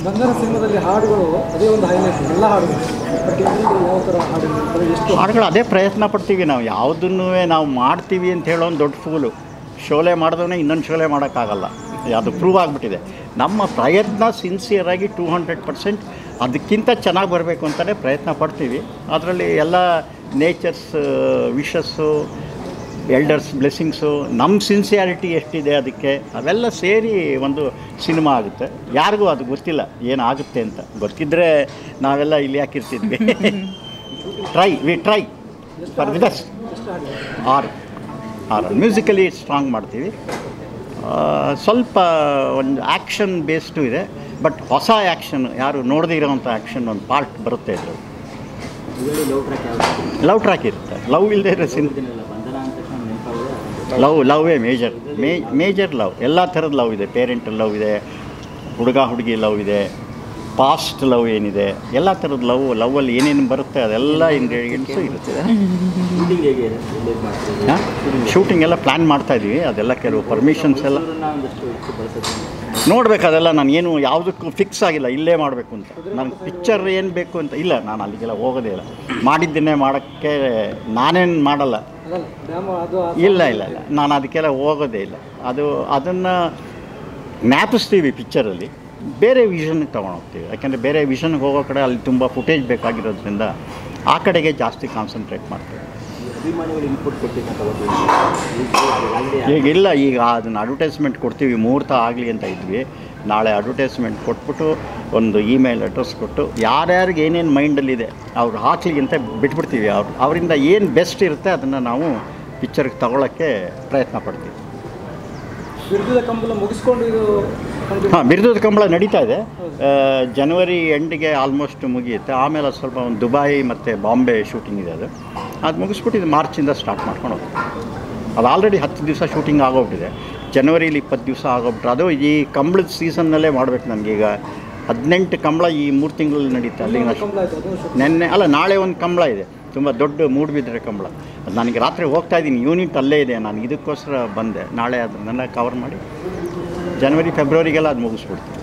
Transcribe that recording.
ಬಂಧನ ಸಿನಿಮಾದಲ್ಲಿ ಹಾಡುಗಳು ಅದೇ ಒಂದು ಹೈಲೈಟ್ ಎಲ್ಲ ಹಾಡುಗಳು ಬಟ್ ಇದರಲ್ಲಿ ಯಾವ ಥರ ಹಾಡುಗಳು ಇರ್ತವೆ? ಎಷ್ಟು ಹಾಡುಗಳು ಅದೇ ಪ್ರಯತ್ನ ಪಡ್ತೀವಿ ನಾವು ಯಾವುದನ್ನೂ ನಾವು ಮಾಡ್ತೀವಿ ಅಂತ ಹೇಳೋ ಒಂದು ದೊಡ್ಡ ಫೂಲು ಶೋಲೆ ಮಾಡಿದವನೇ ಇನ್ನೊಂದು ಶೋಲೆ ಮಾಡೋಕ್ಕಾಗಲ್ಲ ಅದು ಪ್ರೂವ್ ಆಗಿಬಿಟ್ಟಿದೆ ನಮ್ಮ ಪ್ರಯತ್ನ ಸಿನ್ಸಿಯರಾಗಿ ಟೂ ಹಂಡ್ರೆಡ್ ಪರ್ಸೆಂಟ್ ಅದಕ್ಕಿಂತ ಚೆನ್ನಾಗಿ ಬರಬೇಕು ಅಂತಲೇ ಪ್ರಯತ್ನ ಪಡ್ತೀವಿ ಅದರಲ್ಲಿ ಎಲ್ಲ ನೇಚರ್ಸ್ ವಿಶಸ್ಸು ಎಲ್ಡರ್ಸ್ ಬ್ಲೆಸ್ಸಿಂಗ್ಸು ನಮ್ಮ ಸಿನ್ಸಿಯಾರಿಟಿ ಎಷ್ಟಿದೆ ಅದಕ್ಕೆ ಅವೆಲ್ಲ ಸೇರಿ ಒಂದು ಸಿನಿಮಾ ಆಗುತ್ತೆ ಯಾರಿಗೂ ಅದು ಗೊತ್ತಿಲ್ಲ ಏನಾಗುತ್ತೆ ಅಂತ ಗೊತ್ತಿದ್ದರೆ ನಾವೆಲ್ಲ ಇಲ್ಲಿ ಯಾಕಿರ್ತಿದ್ವಿ try we try for the best ಎಷ್ಟು ಹಾಡು ಆರು ಆರು ಮ್ಯೂಸಿಕಲಿ ಸ್ಟ್ರಾಂಗ್ ಮಾಡ್ತೀವಿ ಆ, ಸ್ವಲ್ಪ ಒಂದು ಆ್ಯಕ್ಷನ್ ಬೇಸ್ಡು ಇದೆ ಬಟ್ ಹೊಸ ಆ್ಯಕ್ಷನ್ ಯಾರು ನೋಡದೇ ಇರೋವಂಥ ಆ್ಯಕ್ಷನ್ ಒಂದು ಪಾರ್ಟ್ ಬರುತ್ತೆ ಇದ್ರಲ್ಲಿ ಇದರಲ್ಲಿ ಲವ್ ಟ್ರ್ಯಾಕ್ ಯಾವುದು ಲವ್ ಟ್ರ್ಯಾಕ್ ಇರುತ್ತೆ ಲವ್ ಇಲ್ಲದೆ ಇರೋ ಸಿನ್ ಇದನ್ನೆಲ್ಲ ಬಂಧನ ಅಂತ ತಕ್ಷಣ ನೆನಪಾಗೋದು ಲವ್ ಲವ್ವೇ ಮೇಜರ್ ಮೇ ಮೇಜರ್ ಲವ್ ಎಲ್ಲ ಥರದ ಲವ್ ಇದೆ ಪೇರೆಂಟಲ್ ಲವ್ ಇದೆ ಹುಡುಗ ಹುಡುಗಿ ಲವ್ ಇದೆ ಪಾಸ್ಟ್ ಲವ್ ಏನಿದೆ ಎಲ್ಲ ಥರದ ಲವ್ ಲವ್ವಲ್ಲಿ ಏನೇನು ಬರುತ್ತೆ ಅದೆಲ್ಲ ಇಂಗ್ರೀಡಿಯೆಂಟ್ಸು ಇರುತ್ತೆ ಶೂಟಿಂಗ್ ಹೇಗೆ ರಿಲೇಟ್ ಮಾಡ್ತೀವಿ ಶೂಟಿಂಗ್ ಎಲ್ಲ ಪ್ಲ್ಯಾನ್ ಮಾಡ್ತಾ ಇದ್ದೀವಿ ಅದೆಲ್ಲ ಕೆಲವು ಪರ್ಮಿಷನ್ಸ್ ಎಲ್ಲ ಅವ್ರನ್ನ ಒಂದಷ್ಟು ಹೆಚ್ಚು ಬಳಸೋದು ನೋಡ್ಬೇಕು ಅದೆಲ್ಲ ನಾನು ಏನು ಯಾವುದಕ್ಕೂ ಫಿಕ್ಸ್ ಆಗಿಲ್ಲ ಇಲ್ಲೇ ಮಾಡಬೇಕು ಅಂತ ನನಗೆ ಪಿಕ್ಚರ್ ಏನು ಬೇಕು ಅಂತ ಇಲ್ಲ ನಾನು ಅಲ್ಲಿಗೆಲ್ಲ ಹೋಗೋದೇ ಇಲ್ಲ ಮಾಡಿದ್ದನ್ನೇ ಮಾಡೋಕ್ಕೆ ನಾನೇನು ಮಾಡಲ್ಲ ಅದಲ್ಲ ಡ್ಯಾಮ್ ಅದು ಆ- ಇಲ್ಲ ಇಲ್ಲ ಇಲ್ಲ ನಾನು ಅದಕ್ಕೆಲ್ಲ ಹೋಗೋದೇ ಇಲ್ಲ ಅದು ಅದನ್ನು ಜ್ಞಾಪಿಸ್ತೀವಿ ಪಿಕ್ಚರಲ್ಲಿ ಬೇರೆ ವಿಷನ್ಗೆ ತೊಗೊಂಡೋಗ್ತೀವಿ ಯಾಕೆಂದರೆ ಬೇರೆ ವಿಷನ್ಗೆ ಹೋಗೋ ಕಡೆ ಅಲ್ಲಿ ತುಂಬ ಫುಟೇಜ್ ಬೇಕಾಗಿರೋದ್ರಿಂದ ಆ ಕಡೆಗೆ ಜಾಸ್ತಿ ಕಾನ್ಸಂಟ್ರೇಟ್ ಮಾಡ್ತೀವಿ ಅಭಿಮಾನಿಗಳು ಇನ್ಪುಟ್ ಕೊಟ್ಟಿದ್ದಂತ ಒಂದು ಈಗ ಇಲ್ಲ ಈಗ ಅದನ್ನು ಅಡ್ವರ್ಟೈಸ್ಮೆಂಟ್ ಕೊಡ್ತೀವಿ ಮುಹೂರ್ತ ಆಗಲಿ ಅಂತ ಇದ್ವಿ ನಾಳೆ ಅಡ್ವರ್ಟೈಸ್ಮೆಂಟ್ ಕೊಟ್ಬಿಟ್ಟು ಒಂದು ಇಮೇಲ್ ಅಡ್ರೆಸ್ ಕೊಟ್ಟು ಯಾರ್ಯಾರಿಗೆ ಏನೇನು ಮೈಂಡಲ್ಲಿದೆ ಅವ್ರು ಹಾಕ್ಲಿ ಅಂತ ಬಿಟ್ಬಿಡ್ತೀವಿ ಅವ್ರು ಅವರಿಂದ ಏನು ಬೆಸ್ಟ್ ಇರುತ್ತೆ ಅದನ್ನು ನಾವು ಪಿಕ್ಚರ್ಗೆ ತಗೊಳ್ಳೋಕ್ಕೆ ಪ್ರಯತ್ನ ಪಡ್ತೀವಿ ಬಿರುದಿದ ಕಂಬಲ ಮುಗಿಸ್ಕೊಂಡು ಇದು ಕಂಡು ಹಾಂ ಬಿರುದದ ಕಂಬಳ ನಡೀತಾ ಇದೆ ಆ, ಜನವರಿ ಎಂಡಿಗೆ ಆಲ್ಮೋಸ್ಟ್ ಮುಗಿಯುತ್ತೆ ಆಮೇಲೆ ಅದು ಸ್ವಲ್ಪ ಒಂದು ದುಬೈ ಮತ್ತು ಬಾಂಬೆ ಶೂಟಿಂಗ್ ಇದೆ ಅದು ಅದು ಮುಗಿಸ್ಬಿಟ್ಟು ಇದು ಮಾರ್ಚಿಂದ ಸ್ಟಾರ್ಟ್ ಮಾಡ್ಕೊಂಡು ಹೋಗ್ತೀವಿ ಅದು ಆಲ್ರೆಡಿ ಹತ್ತು ದಿವಸ ಶೂಟಿಂಗ್ ಆಗೋಗ್ಬಿಟ್ಟಿದೆ ಜನವರಿಲಿ ಇಪ್ಪತ್ತು ದಿವಸ ಆಗೋಗ್ಬಿಟ್ರೆ ಅದು ಈ ಕಂಬಳದ ಸೀಸನ್ನಲ್ಲೇ ಮಾಡ್ಬೇಕು ನನಗೀಗ ಹದಿನೆಂಟು ಕಂಬಳ ಈ ಮೂರು ತಿಂಗಳಲ್ಲಿ ನಡೀತಾ ಅಲ್ಲಿಗೆ ಅಷ್ಟು ಕಂಬಳ ಆಯ್ತು ಅದು ಶುರು. ನೆನ್ನೆ ಅಲ್ಲ ನಾಳೆ ಒಂದು ಕಂಬಳ ಇದೆ ತುಂಬ ದೊಡ್ಡ ಮೂಡುಬಿದ್ರೆ ಕಂಬಳ ಅದು ನನಗೆ ರಾತ್ರಿ ಹೋಗ್ತಾ ಇದ್ದೀನಿ ಯೂನಿಟ್ ಅಲ್ಲೇ ಇದೆ ನಾನು ಇದಕ್ಕೋಸ್ಕರ ಬಂದೆ ನಾಳೆ ಅದನ್ನೆಲ್ಲ ಕವರ್ ಮಾಡಿ ಜನವರಿ ಫೆಬ್ರವರಿಗೆಲ್ಲ ಅದು ಮುಗಿಸ್ಬಿಡ್ತೀನಿ